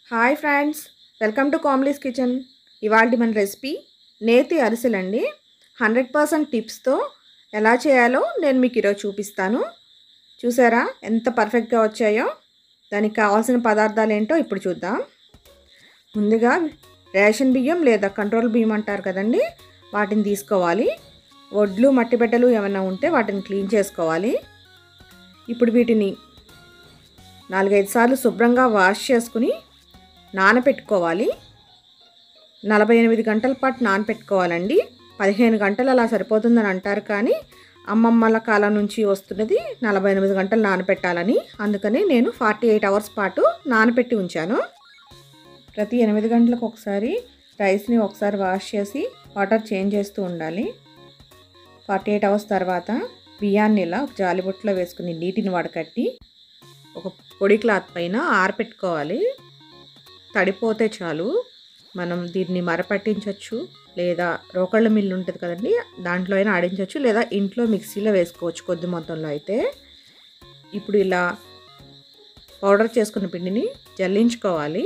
hi friends welcome to Kamli's kitchen ఇవాళ మన recipe నేతి అరిసెలండి హండ్రెడ్ పర్సెంట్ టిప్స్తో ఎలా చేయాలో నేను మీకు ఈరోజు చూపిస్తాను చూసారా ఎంత పర్ఫెక్ట్గా వచ్చాయో దానికి కావాల్సిన పదార్థాలు ఏంటో ఇప్పుడు చూద్దాం ముందుగా రేషన్ బియ్యం లేదా కంట్రోల్ బియ్యం అంటారు కదండి వాటిని తీసుకోవాలి వడ్లు మట్టి బిడ్డలు ఏమైనా ఉంటే వాటిని క్లీన్ చేసుకోవాలి ఇప్పుడు వీటిని నాలుగైదు సార్లు శుభ్రంగా వాష్ చేసుకుని నానపెట్టుకోవాలి నలభై ఎనిమిది గంటల పాటు నానపెట్టుకోవాలండి పదిహేను గంటలు అలా సరిపోతుందని అంటారు కానీ అమ్మమ్మల కాలం నుంచి వస్తున్నది నలభై ఎనిమిది గంటలు నానపెట్టాలని అందుకని నేను ఫార్టీ ఎయిట్ అవర్స్ పాటు నానపెట్టి ఉంచాను ప్రతి ఎనిమిది గంటలకు ఒకసారి రైస్ని ఒకసారి వాష్ చేసి వాటర్ చేంజ్ చేస్తూ ఉండాలి ఫార్టీ ఎయిట్ అవర్స్ తర్వాత బియ్యాన్ని ఇలా ఒక జాలిబుట్టలో వేసుకుని నీటిని వడకట్టి ఒక పొడి క్లాత్ పైన ఆరపెట్టుకోవాలి తడిపోతే చాలు మనం దీన్ని మరపట్టించవచ్చు లేదా రోకళ్ళ మిల్లు ఉంటుంది కదండి దాంట్లో అయినా ఆడించవచ్చు లేదా ఇంట్లో మిక్సీలో వేసుకోవచ్చు కొద్ది మొత్తంలో అయితే ఇప్పుడు ఇలా పౌడర్ చేసుకున్న పిండిని జల్లించుకోవాలి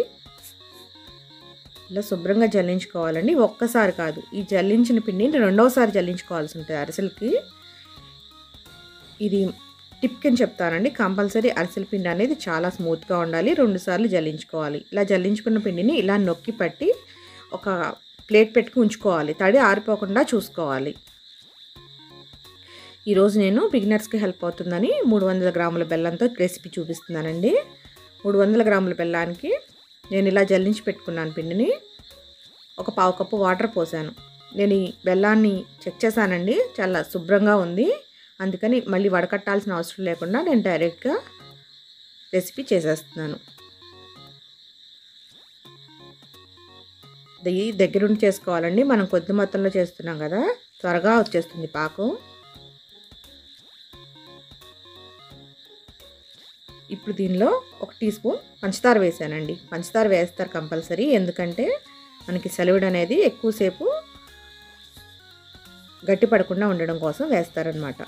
ఇలా శుభ్రంగా జల్లించుకోవాలండి ఒక్కసారి కాదు ఈ జల్లించిన పిండిని రెండవసారి జల్లించుకోవాల్సి ఉంటుంది అరిసెలకి ఇది టిప్ కింద చెప్తానండి కంపల్సరీ అరిసెల పిండి అనేది చాలా స్మూత్గా ఉండాలి రెండుసార్లు జల్లించుకోవాలి ఇలా జల్లించుకున్న పిండిని ఇలా నొక్కి పట్టి ఒక ప్లేట్ పెట్టుకుని ఉంచుకోవాలి తడి ఆరిపోకుండా చూసుకోవాలి ఈరోజు నేను బిగినర్స్కి హెల్ప్ అవుతుందని మూడు వందల గ్రాముల బెల్లంతో రెసిపీ చూపిస్తున్నానండి మూడు వందల గ్రాముల బెల్లానికి నేను ఇలా జల్లించి పెట్టుకున్నాను పిండిని ఒక పావు కప్పు వాటర్ పోసాను నేను ఈ బెల్లాన్ని చెక్ చేశానండి చాలా శుభ్రంగా ఉంది అందుకని మళ్ళీ వడకట్టాల్సిన అవసరం లేకుండా నేను డైరెక్ట్గా రెసిపీ చేసేస్తున్నాను ఇది దగ్గరుండి చేసుకోవాలండి మనం కొద్ది మొత్తంలో చేస్తున్నాం కదా త్వరగా వచ్చేస్తుంది పాకం ఇప్పుడు దీనిలో ఒక టీ స్పూన్ పంచదార వేసానండి పంచదార వేస్తారు కంపల్సరీ ఎందుకంటే మనకి సెలవుడు అనేది ఎక్కువసేపు గట్టి పడకుండా ఉండడం కోసం వేస్తారనమాట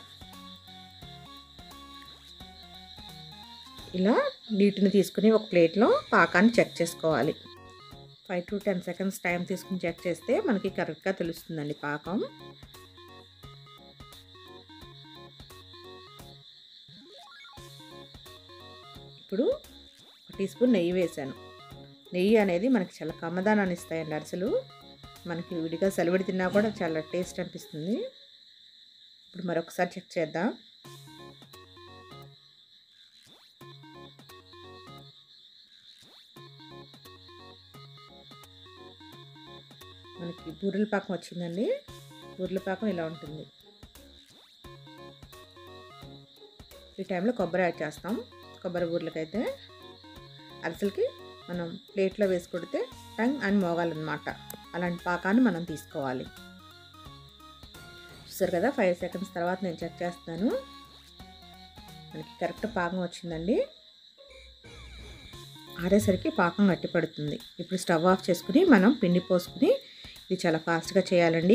ఇలా నీటిని తీసుకుని ఒక ప్లేట్లో పాకాన్ని చెక్ చేసుకోవాలి five to ten seconds time తీసుకుని చెక్ చేస్తే మనకి కరెక్ట్గా తెలుస్తుందండి పాకం ఇప్పుడు ఒక టీ స్పూన్ నెయ్యి వేసాను నెయ్యి అనేది మనకి చాలా కమ్మదానాన్ని ఇస్తాయండి అరిసెలు మనకి విడిగా సెలవిడి తిన్నా కూడా చాలా టేస్ట్ అనిపిస్తుంది ఇప్పుడు మరొకసారి చెక్ చేద్దాం మనకి బూరెల పాకం వచ్చిందండి బూరెల పాకం ఇలా ఉంటుంది ఈ టైంలో కొబ్బరి యాడ్ చేస్తాం కొబ్బరి బూరెలకైతే అరిసెలకి మనం ప్లేట్లో వేసి కొడితే టంగ్ అని మోగాలన్నమాట అలాంటి పాకాన్ని మనం తీసుకోవాలి చూసారు కదా ఫైవ్ సెకండ్స్ తర్వాత నేను చెక్ చేస్తాను మనకి కరెక్ట్ పాకం వచ్చిందండి ఆరేసరికి పాకం గట్టి పడుతుంది ఇప్పుడు స్టవ్ ఆఫ్ చేసుకుని మనం పిండి పోసుకుని ఇది చాలా ఫాస్ట్గా చేయాలండి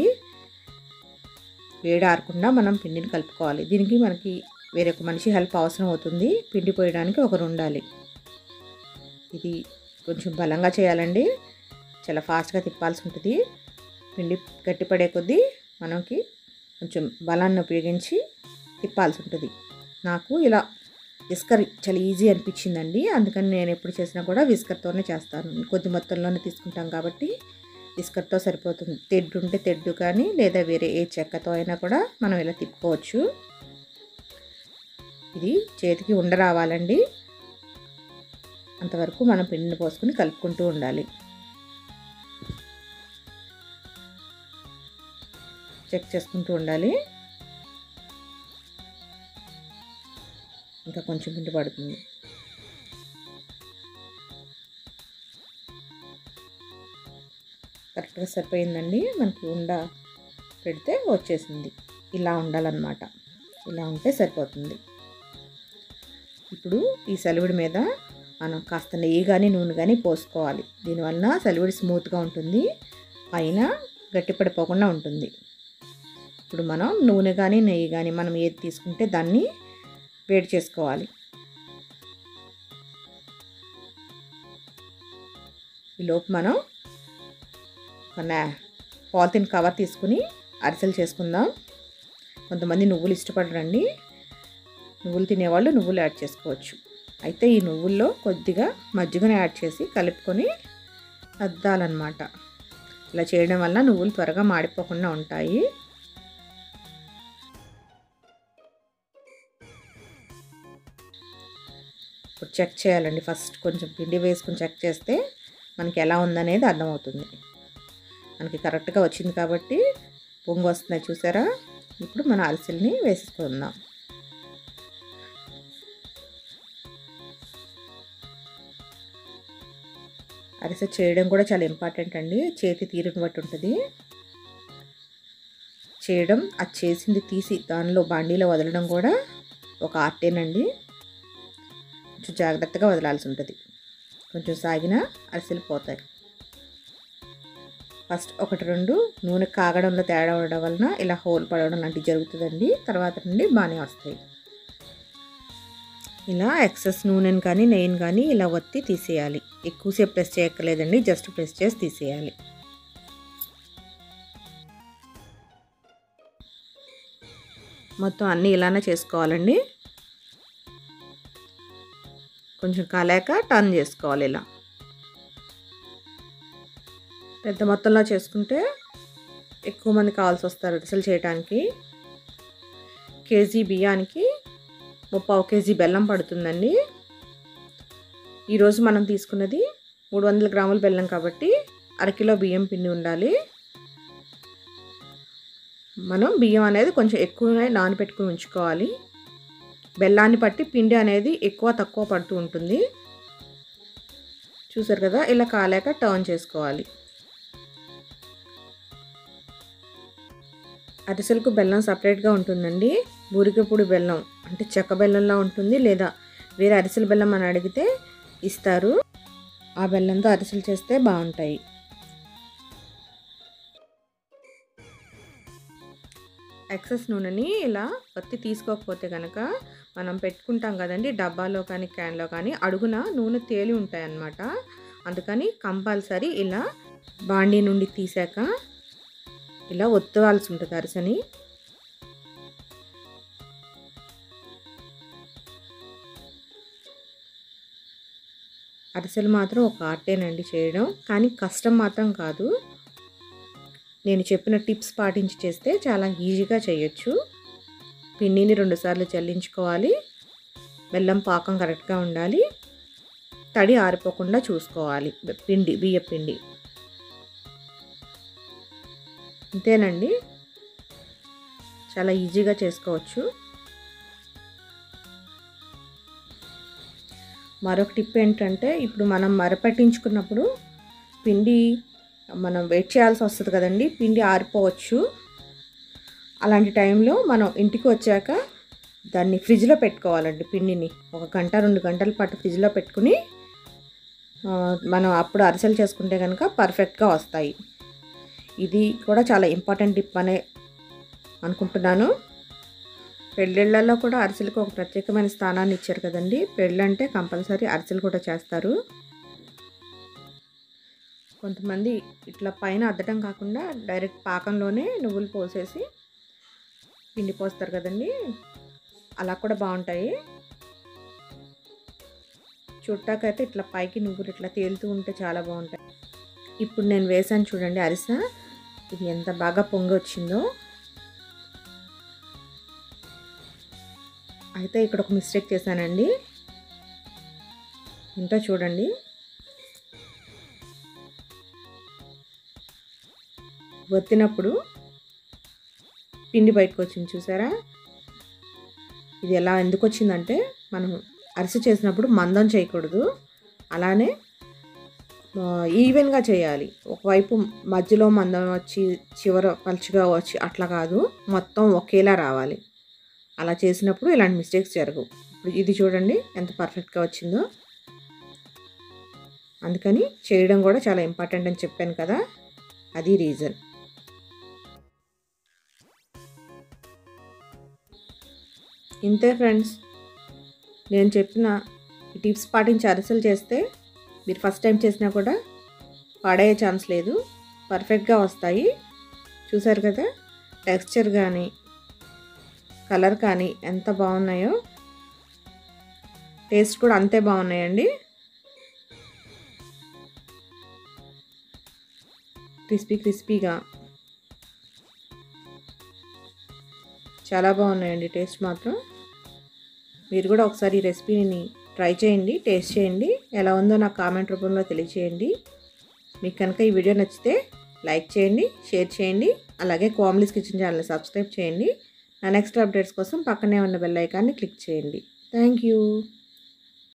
వేడి ఆరకుండా మనం పిండిని కలుపుకోవాలి దీనికి మనకి వేరే ఒక మనిషి హెల్ప్ అవసరం అవుతుంది పిండి పోయడానికి ఒకరు ఉండాలి ఇది కొంచెం బలంగా చేయాలండి చాలా ఫాస్ట్గా తిప్పాల్సి ఉంటుంది పిండి గట్టిపడే కొద్దీ మనకి కొంచెం బలాన్ని ఉపయోగించి తిప్పాల్సి ఉంటుంది నాకు ఇలా విస్కర్ చాలా ఈజీ అనిపించిందండి అందుకని నేను ఎప్పుడు చేసినా కూడా విస్కర్తోనే చేస్తాను కొద్ది మొత్తంలోనే తీసుకుంటాం కాబట్టి విస్కర్తో సరిపోతుంది తెడ్డు ఉంటే తెడ్డు కానీ లేదా వేరే ఏ చెక్కతో అయినా కూడా మనం ఇలా తిప్పుకోవచ్చు ఇది చేతికి ఉండ రావాలండి అంతవరకు మనం పిండిని పోసుకుని కలుపుకుంటూ ఉండాలి చెక్ చేసుకుంటూ ఉండాలి ఇంకా కొంచెం పిండి పడుతుంది కరెక్ట్గా సరిపోయిందండి మనకి ఉండ పెడితే వచ్చేసింది ఇలా ఉండాలన్నమాట ఇలా ఉంటే సరిపోతుంది ఇప్పుడు ఈ సెలవుడి మీద మనం కాస్త నెయ్యి కానీ నూనె కానీ పోసుకోవాలి దీనివల్ల సెలవుడి స్మూత్గా ఉంటుంది పైన గట్టిపడిపోకుండా ఉంటుంది ఇప్పుడు మనం నూనె కానీ నెయ్యి కానీ మనం ఏది తీసుకుంటే దాన్ని వేడి చేసుకోవాలి ఈలోపు మనం ఒక పాలిథిన్ కవర్ తీసుకుని అరిసెలు చేసుకుందాం కొంతమంది నువ్వులు ఇష్టపడరండి నువ్వులు తినేవాళ్ళు నువ్వులు యాడ్ చేసుకోవచ్చు అయితే ఈ నువ్వుల్లో కొద్దిగా మజ్జిగను యాడ్ చేసి కలుపుకొని అద్దాలన్నమాట ఇలా చేయడం వల్ల నువ్వులు త్వరగా మాడిపోకుండా ఉంటాయి ఇప్పుడు చెక్ చేయాలండి ఫస్ట్ కొంచెం పిండి వేసుకుని చెక్ చేస్తే మనకి ఎలా ఉందనేది అర్థమవుతుంది మనకి కరెక్ట్గా వచ్చింది కాబట్టి పొంగు వస్తున్నాయి చూసారా ఇప్పుడు మన అరిసెల్ని వేసుకుందాం అరిసె చేయడం కూడా చాలా ఇంపార్టెంట్ అండి చేతి తీరుని బట్టి ఉంటుంది చేయడం అది చేసింది తీసి దానిలో బాండీలో వదలడం కూడా ఒక ఆర్టేనండి కొంచెం జాగ్రత్తగా వదలాల్సి ఉంటుంది కొంచెం సాగిన అరిసెలు పోతాయి ఫస్ట్ ఒకటి రెండు నూనె కాగడంలో తేడా ఉండడం వలన ఇలా హోల్ పడడం లాంటివి జరుగుతుందండి తర్వాత నుండి బాగానే వస్తాయి ఇలా ఎక్సెస్ నూనెని కానీ నెయ్యిని కానీ ఇలా ఒత్తి తీసేయాలి ఎక్కువసేపు ప్రెస్ చేయక్కర్లేదండి జస్ట్ ప్రెస్ చేసి తీసేయాలి మొత్తం అన్నీ ఇలానే చేసుకోవాలండి కొంచెం కాలాక టర్న్ చేసుకోవాలి ఇలా పెద్ద మొత్తంలో చేసుకుంటే ఎక్కువ మంది కావాల్సి వస్తారు అరిసెలు చేయడానికి కేజీ బియ్యానికి ముప్పావు కేజీ బెల్లం పడుతుందండి ఈరోజు మనం తీసుకున్నది మూడు వందల గ్రాముల బెల్లం కాబట్టి అరకిలో బియ్యం పిండి ఉండాలి మనం బియ్యం అనేది కొంచెం ఎక్కువనే నానబెట్టుకుని ఉంచుకోవాలి బెల్లాన్ని బట్టి పిండి అనేది ఎక్కువ తక్కువ పడుతూ ఉంటుంది చూసారు కదా ఇలా కాలేక టర్న్ చేసుకోవాలి అరిసెలకు బెల్లం సపరేట్గా ఉంటుందండి బూరికపూడి బెల్లం అంటే చెక్క బెల్లంలా ఉంటుంది లేదా వేరే అరిసెల బెల్లం అని అడిగితే ఇస్తారు ఆ బెల్లంతో అరిసెలు చేస్తే బాగుంటాయి ఎక్సెస్ నూనెని ఇలా పత్తి తీసుకోకపోతే కనుక మనం పెట్టుకుంటాం కదండి డబ్బాలో కానీ క్యాన్లో కానీ అడుగున నూనె తేలి ఉంటాయి అన్నమాట అందుకని కంపల్సరీ ఇలా బాండీ నుండి తీసాక ఇలా ఒత్తవాల్సి ఉంటుంది అరిసెని అరిసెలు మాత్రం ఒక ఆర్టేనండి చేయడం కానీ కష్టం మాత్రం కాదు నేను చెప్పిన టిప్స్ పాటించి చేస్తే చాలా ఈజీగా చేయొచ్చు పిండిని రెండుసార్లు చల్లించుకోవాలి బెల్లం పాకం కరెక్ట్గా ఉండాలి తడి ఆరిపోకుండా చూసుకోవాలి పిండి బియ్య పిండి అంతేనండి చాలా ఈజీగా చేసుకోవచ్చు మరొక టిప్ ఏంటంటే ఇప్పుడు మనం మరపట్టించుకున్నప్పుడు పిండి మనం వెయిట్ చేయాల్సి వస్తుంది కదండి పిండి ఆరిపోవచ్చు అలాంటి టైంలో మనం ఇంటికి వచ్చాక దాన్ని ఫ్రిడ్జ్లో పెట్టుకోవాలండి పిండిని ఒక గంట రెండు గంటల పాటు ఫ్రిడ్జ్లో పెట్టుకుని మనం అప్పుడు అరిసెలు చేసుకుంటే కనుక పర్ఫెక్ట్గా వస్తాయి ఇది కూడా చాలా ఇంపార్టెంట్ టిప్ అనే అనుకుంటున్నాను పెళ్ళిళ్ళల్లో కూడా అరిసెలకు ఒక ప్రత్యేకమైన స్థానాన్ని ఇచ్చారు కదండి పెళ్ళంటే కంపల్సరీ అరిసెలు కూడా చేస్తారు కొంతమంది ఇట్లా పైన అద్దటం కాకుండా డైరెక్ట్ పాకంలోనే నువ్వులు పోసేసి పిండి పోస్తారు కదండి అలా కూడా బాగుంటాయి చుట్టాకైతే ఇట్లా పైకి నువ్వులు ఇట్లా తేలుతూ ఉంటే చాలా బాగుంటాయి ఇప్పుడు నేను వేసాను చూడండి అరిసె ఇది ఎంత బాగా పొంగి వచ్చిందో అయితే ఇక్కడ ఒక మిస్టేక్ చేశానండి ఏంటో చూడండి ఒత్తినప్పుడు పిండి బయటకు వచ్చింది చూసారా ఇది ఎలా ఎందుకు వచ్చిందంటే మనం అరిసె చేసినప్పుడు మందం చేయకూడదు అలానే ఈవెన్గా చేయాలి ఒకవైపు మధ్యలో మందం వచ్చి చివర పలుచగా వచ్చి అట్లా కాదు మొత్తం ఒకేలా రావాలి అలా చేసినప్పుడు ఇలాంటి మిస్టేక్స్ జరగవు ఇప్పుడు ఇది చూడండి ఎంత పర్ఫెక్ట్గా వచ్చిందో అందుకని చేయడం కూడా చాలా ఇంపార్టెంట్ అని చెప్పాను కదా అది రీజన్ ఇంతే ఫ్రెండ్స్ నేను చెప్పిన ఈ టిప్స్ పాటించి అరిసెలు చేస్తే మీరు ఫస్ట్ టైం చేసినా కూడా పాడయ్యే ఛాన్స్ లేదు పర్ఫెక్ట్గా వస్తాయి చూసారు కదా టెక్స్చర్ కానీ కలర్ కానీ ఎంత బాగున్నాయో టేస్ట్ కూడా అంతే బాగున్నాయండి క్రిస్పీ క్రిస్పీగా చాలా బాగున్నాయండి టేస్ట్ మాత్రం మీరు కూడా ఒకసారి ఈ రెసిపీని ట్రై చేయండి టేస్ట్ చేయండి ఎలా ఉందో నాకు కామెంట్ రూపంలో తెలియచేయండి మీకు కనుక ఈ వీడియో నచ్చితే లైక్ చేయండి షేర్ చేయండి అలాగే కోమ్లీస్ కిచెన్ ఛానల్ని సబ్స్క్రైబ్ చేయండి నా నెక్స్ట్ అప్డేట్స్ కోసం పక్కనే ఉన్న బెల్ ఐకాన్ని క్లిక్ చేయండి థ్యాంక్ యూ